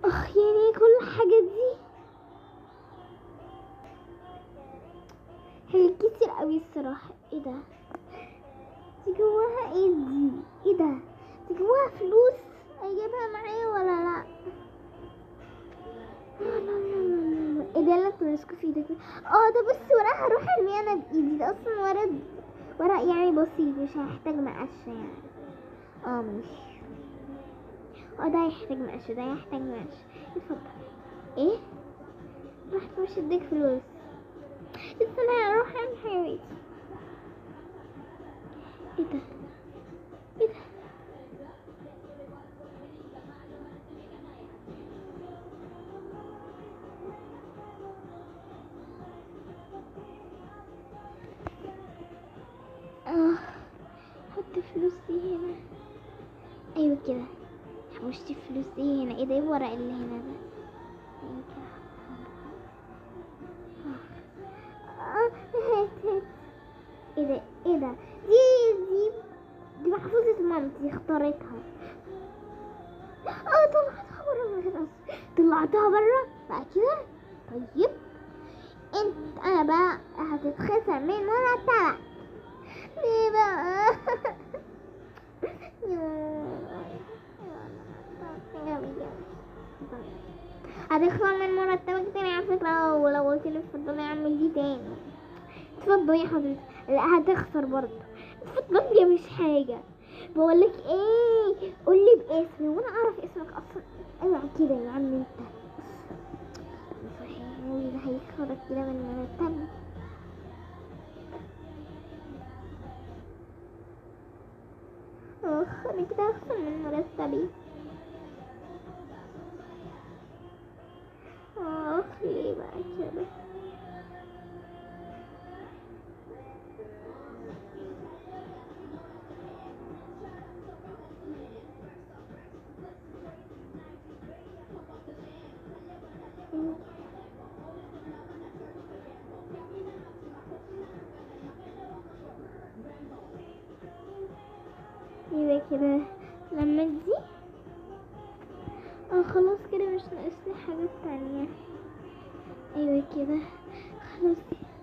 اخ يعني كل الحاجات دي هي كتير قوي الصراحة ايه ده دي جواها ايه دي ايه ده دي جواها فلوس اجيبها معايا ولا لا لا لا لا لا لا. ايه ده اللي انت ماسكه في ايدك ده؟ اه ده بص ورق هروح ارميه انا بايدي ده اصلا ورق ورق يعني بسيط مش هيحتاج مقشه يعني اه ماشي اه ده هيحتاج مقشه ده هيحتاج مقشه اتفضل ايه رحت مش اديك فلوس بس انا هروح اعمل حاجه بيتي ايه ده ايه ده اه حط فلوس دي هنا ايوه كده حوشت الفلوس دي هنا ايه ده ايه الورق اللي هنا ده أيوة كده. آه، هات هات ايه ده ايه ده دي دي دي محفظة مامتي اختارتها اه طلعتها برا من غير قصد طلعتها برا بقى كده طيب انت انا بقى هتتخسر من مرتبك ليه بقى هتخسر من مرتبك تاني على فكرة ولو قلت لي اتفضلي اعمل دي تاني اتفضلي يا حضرتك لا هتخسر برضه اتفضلي مش حاجة بقولك ايه قولي باسمي وانا اعرف اسمك اصلا اوعى كده يا عم انت صحيح ده هيخسرك كده من مرتبك اخ انا كده هخسر من مرتبي اخ ليه بقى كده يبقى كده لما دي اه خلاص كده مش ناقصلي حاجة تانية ايوه كده خلاص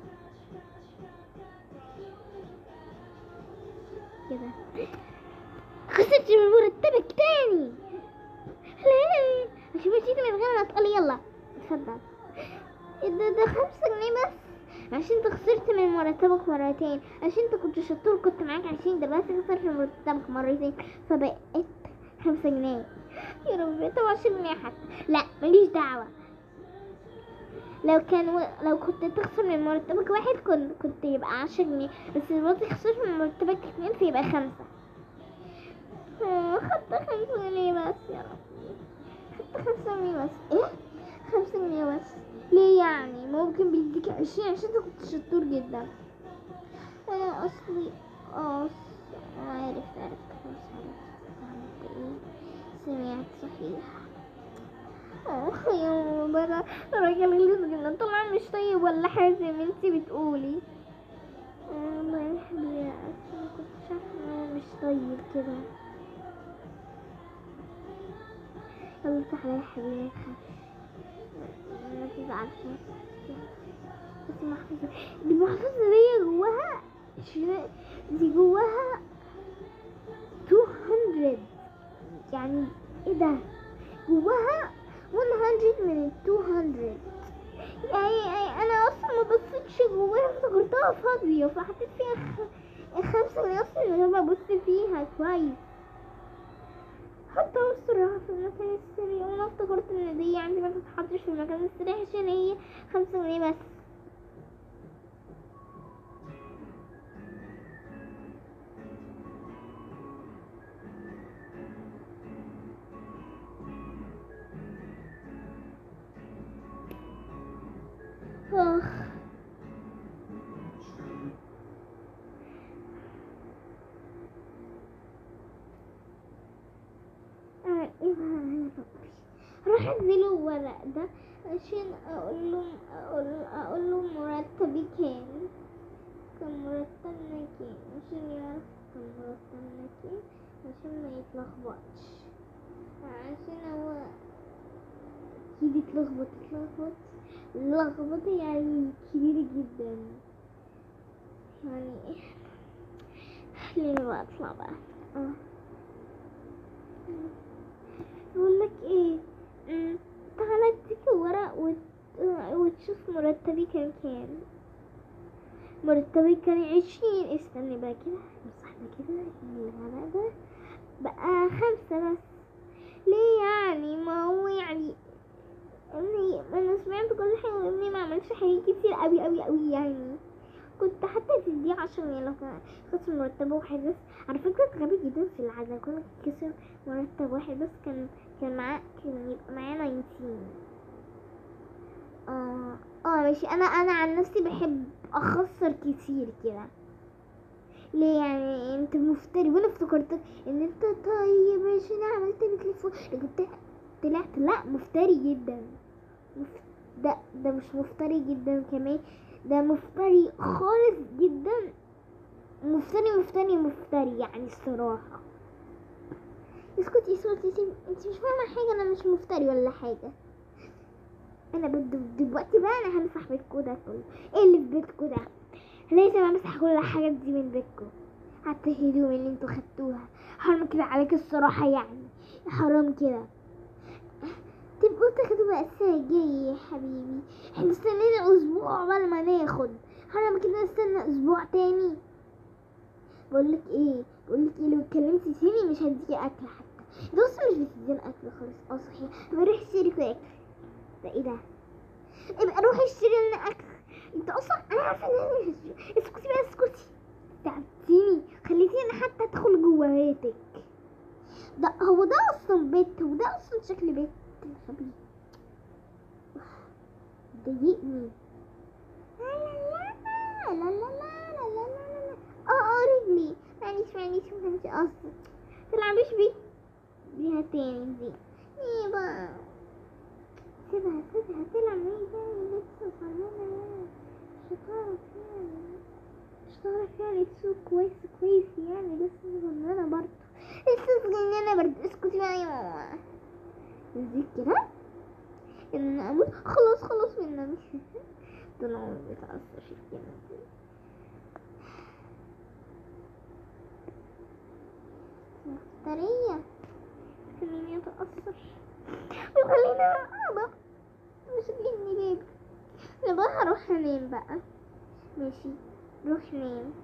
كده خسرت من مرتبك تاني لا مش مشيت من غير ما تقولي يلا اتفضل إيه ده ده خمسة جنيه بس عشان انت خسرت من مرتبك مرتين عشان انت كنت شطور كنت معاك عشرين دلوقتي خسرت من مرتبك مرتين فبقيت خمسة جنيه يا ربي طب عشرين جنيه حتى لا ماليش دعوة لو كان و... لو كنت تخسر من مرتبك واحد كنت كنت يبقى عشرة جنيه بس دلوقتي خسرت من مرتبك اتنين فيبقى خمسة آه، خدت خمسة جنيه بس يا ربي خدت خمسة جنيه بس ايه خمسة جنيه بس ليه يعني ممكن بيديك عشرين عشان انت كنت شطور جدا انا اصلي اه عارف عارف خلاص عرفت عملت ايه سمعت صحيح اخ يا بابا الراجل اللي سجننا طلع مش طيب ولا حاجة زي ما انتي بتقولي آه، الله يا حبيبي اصل ما كنتش عارفة ان هو مش طيب كده يلا تعالى يا حبيبي متخافش ما تزعلش بس المحفظة دي المحفظة دي جواها شنا- دي جواها 200 يعني ايه ده جواها 100 من ال 200 يعني, يعني انا اصلا ما بصيتش جواها افتكرتها فاضية فحطيت فيها خ- خمسة جنيه اصلا من غير ما ابص فيها كويس حتى الصراحة في المكان السري وانا افتكرت ان دي يعني ما تتحطش في المكان السري عشان هي خمسة جنيه بس اخ أعمل ايه بقى انا بطل راح اديله الورق ده عشان اقول له اقول اقول له مرتبي كام كان مرتبنا كام عشان يعرف كان مرتبنا كام عشان ما يتلخبطش عشان هو اكيد اتلخبط اتلخبط لخبطة يعني كبيرة جدا يعني خليني بقى اطلع بقى اه بقول لك ايه أمم، تعالى اديك ورق وت... وتشوف مرتبي كان كام مرتبي كان عشرين استني بقى كده مسحنا كده الغلاء ده بقى خمسة بس ليه يعني ما هو يعني اني انا سمعت كل حاجة واني ما عملتش حاجات كتير قوي قوي قوي يعني كنت حتى تديه عشرة يعني لو كان خسر مرتب واحد بس على فكرة غبي جدا في العادة كنا كسر مرتب واحد بس كان كان معاه كان يبقى معاه ناينتين اه اه ماشي انا انا عن نفسي بحب اخسر كتير كده ليه يعني انت مفتري وانا افتكرتك ان انت طيب عشان عملت بتليفون لكن طلع- طلعت لا مفتري جدا مف... ده ده مش مفتري جدا كمان ده مفتري خالص جدا مفتري مفتري مفتري يعني الصراحة اسكتي اسكتي اسكتي انت مش فاهمة حاجة انا مش مفتري ولا حاجة انا بد- دلوقتي بقى انا همسح بيتكو ده كله ايه اللي في بيتكو ده لازم امسح كل الحاجات دي من بيتكو حتى الهدوم اللي انتوا خدتوها حرام كده عليك الصراحة يعني حرام كده تبقوا تاخدوا بقى السنة الجاية يا حبيبي احنا استنينا اسبوع عقبال ما ناخد حرام كده نستنى اسبوع تاني بقولك ايه بقولك ايه لو اتكلمتي تاني مش هديكي اكل حتى ده اصلا مش بتدينا اكل خالص اه صحيح بروح اشتري لكم اكل ده ايه ده ابقى روح اشتري لنا اكل انت اصلا انا عارفه ان انا مش هشتري. اسكتي بقى اسكتي تعبتيني خليتيني حتى ادخل جوه بيتك ده هو ده اصلا بيت هو ده اصلا شكل بيت غبي ضايقني لا لا لا لا لا لا لا لا لا لا اه اه رجلي معلش معلش ما كانش قصدي تلعبيش بيه بيها تاني دي ايه بقى سيبها سيبها تلعب ايه تاني لسه صغيرة شطارة يعني شطارة يعني تسوق كويس كويس يعني لسه صغيرة برضه لسه صغيرة برضه اسكتي بقى يا ماما نزيد كده ان انا اموت خلاص خلاص والنبي طول عمري بتعصب في الكلمة دي مفترية خليني اتأثر وخليني اعبط مش جني بيبي انا بقى هروح انام بقى ماشي روح نام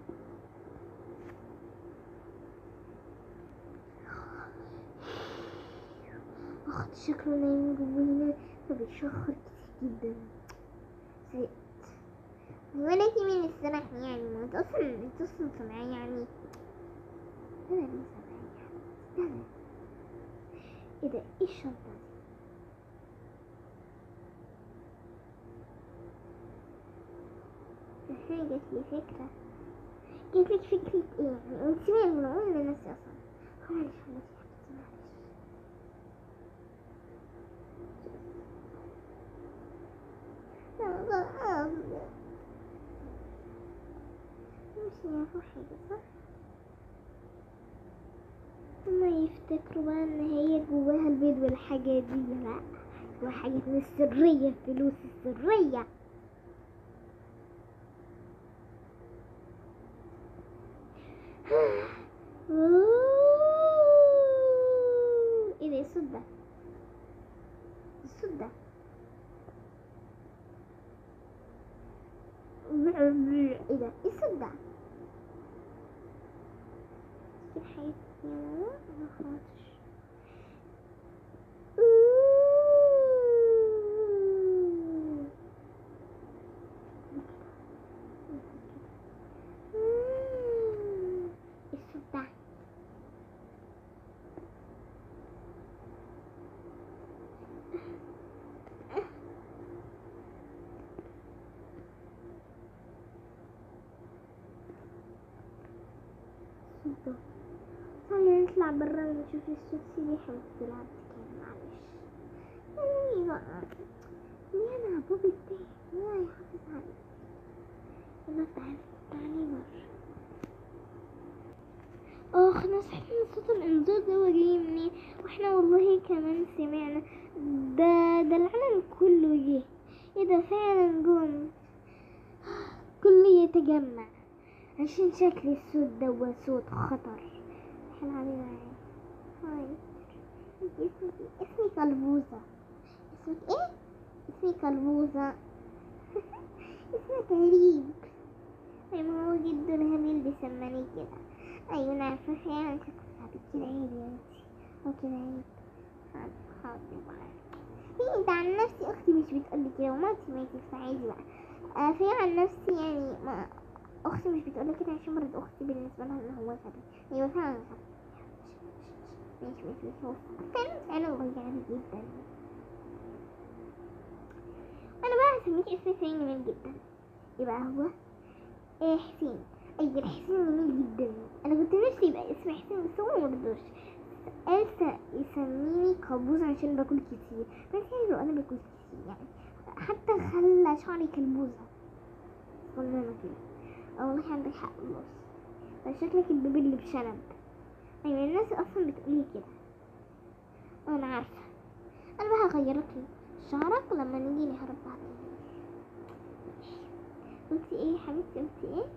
اخد شكله نايم جوانا فبيشخر كتير جدا زهقت ولا في من السمح يعني ما انت اصلا انت اصلا سامعاه يعني انا ليه سامعاه يعني استنى ايه ده ايه الشنطة دي الحين جات لي فكرة جات لك فكرة ايه يعني انت سيبي من العمر لنفسي اصلا معلش معلش يا حبيبتي معلش لا بقى مش يعرفوا حاجة صح؟ هما يفتكروا بقى ان هي جواها البيض والحاجات دي لا جواها حاجات من السرية الفلوس السرية ايه ده إيه الصوت ده الصوت ده ايه ده ايه الصوت ده في حاجة يا ماما ما خلاص الصوت ده الصوت ده خلينا نطلع برا ونشوف الصوت سيدي حبيبتي تلعب كده معلش يعني بقى ليه انا بابي بتاعي ليه يحافظ علي يلا تعالي تعالي برا اخ انا صحيت من صوت الانذار ده وجاي منين واحنا والله كمان سمعنا ده ده العالم كله جه ايه ده فعلا جم كله يتجمع عشان شكل الصوت ده هو صوت خطر حلو علي معايا هاي اسمي اسمي كلبوزة اسمك ايه؟ اسمي كلبوزة اسمك غريب أي ما هو جد الهبيل بيسماني كده أيوة أنا عارفة فعلا شكلك كده عيب يا بنتي هو كده عيب حاضر حاضر بقى في انت عن نفسي اختي مش بتقولي كده ومامتي ماتت فعادي بقى آه في عن نفسي يعني ما اختي مش بتقولي كده عشان مرض اختي بالنسبه لها ان هو غبي ايوه فعلا غبي ماشي ماشي ماشي هو كان فعلا غبي جدا انا بقى هسميك اسم تاني جميل جدا يبقى هو إيه حسين ايوه حسين جميل جدا انا كنت نفسي يبقى اسمي حسين بس هو مرضوش قال يسميني كابوس عشان باكل كتير بس يعني انا باكل كتير يعني حتى خلى شعري كالبوزة قلنا انا كده اه والله عندك حق بص بس شكلك البيبي اللي بشنب ايوه الناس اصلا بتقولي كده اه انا عارفة انا بقى هغير لك شعرك لما نيجي نهرب بعدين قلتي ايه يا حبيبتي قلتي ايه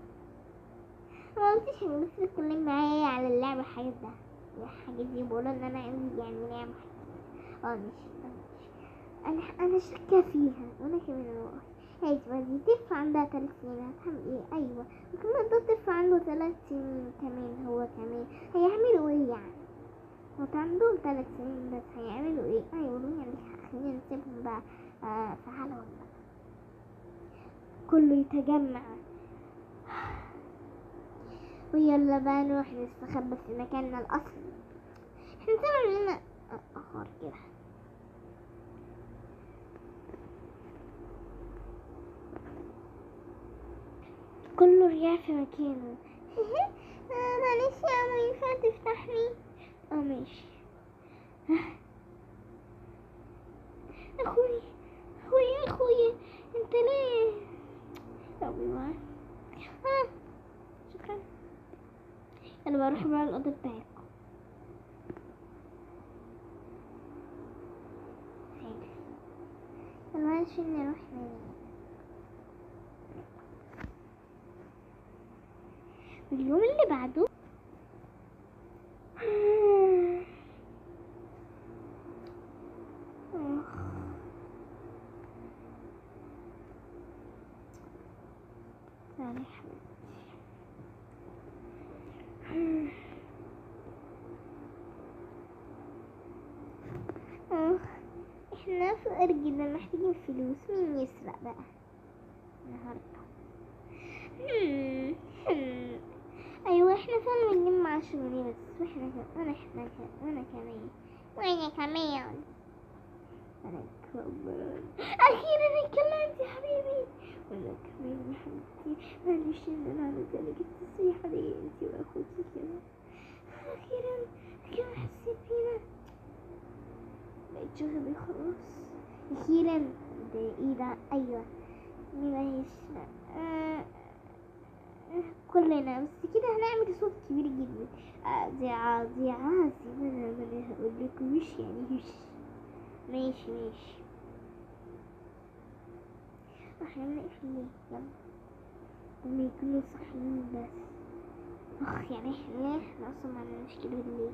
ما قلتش حاجة بس بتكلم معايا على اللعب والحاجات ده الحاجات دي بقولوا ان انا عندي يعني نعمة اه ماشي انا انا شاكة فيها وانا كمان والله هاي دي طفل عندها ثلاث سنين هتعمل ايه ايوه وكمان ده طفل عنده ثلاث سنين كمان هو كمان هيعملوا ايه يعني هو عندهم ثلاث سنين بس هيعملوا ايه ايوه يعني خلينا نسيبهم بقى آه في حالهم بقى كله يتجمع ويلا بقى نروح نستخبى في مكاننا الأصلي احنا سمعنا لنا أخر كده كله رجع في مكانه معلش يا عم ينفع تفتحني اه ماشي اخوي اخوي اخوي انت ليه ربي معاك ها شكرا انا بروح بقى الاوضه بتاعتكم انا معرفش اني اروح نايم اليوم اللي بعده تعالي يا حبيبتي اخ احنا فقر جدا محتاجين فلوس مين يسرق بقى النهارده هم، هم. ايوه احنا فعلا بنجمع عشرة جنيه بس واحنا كمان وانا احنا كمان وانا كمان وانا كمان انا كمان اخيرا اتكلمت يا حبيبي وانا كمان يا حبيبتي معلش ان انا عملت لك التصريحة دي انتي واخوكي كده اخيرا كده حسيت بينا بقيت شغلي خلاص اخيرا ده ايه ده ايوه معلش آه كلنا بس كده هنعمل صوت كبير جدا آه، دي عادي عادي ما انا ما انا هقول لكم وش يعني وش ماشي ماشي احنا نقفل ليه يلا لما يكونوا صاحيين بس اخ يعني احنا احنا اصلا ما عندناش كده بالليل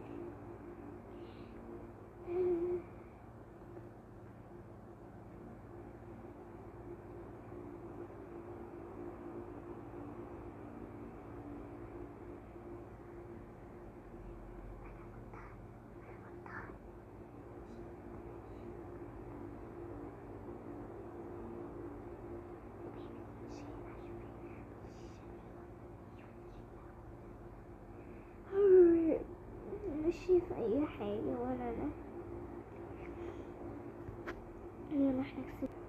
مش شايف اي حاجة ولا انا يلا احنا كسبنا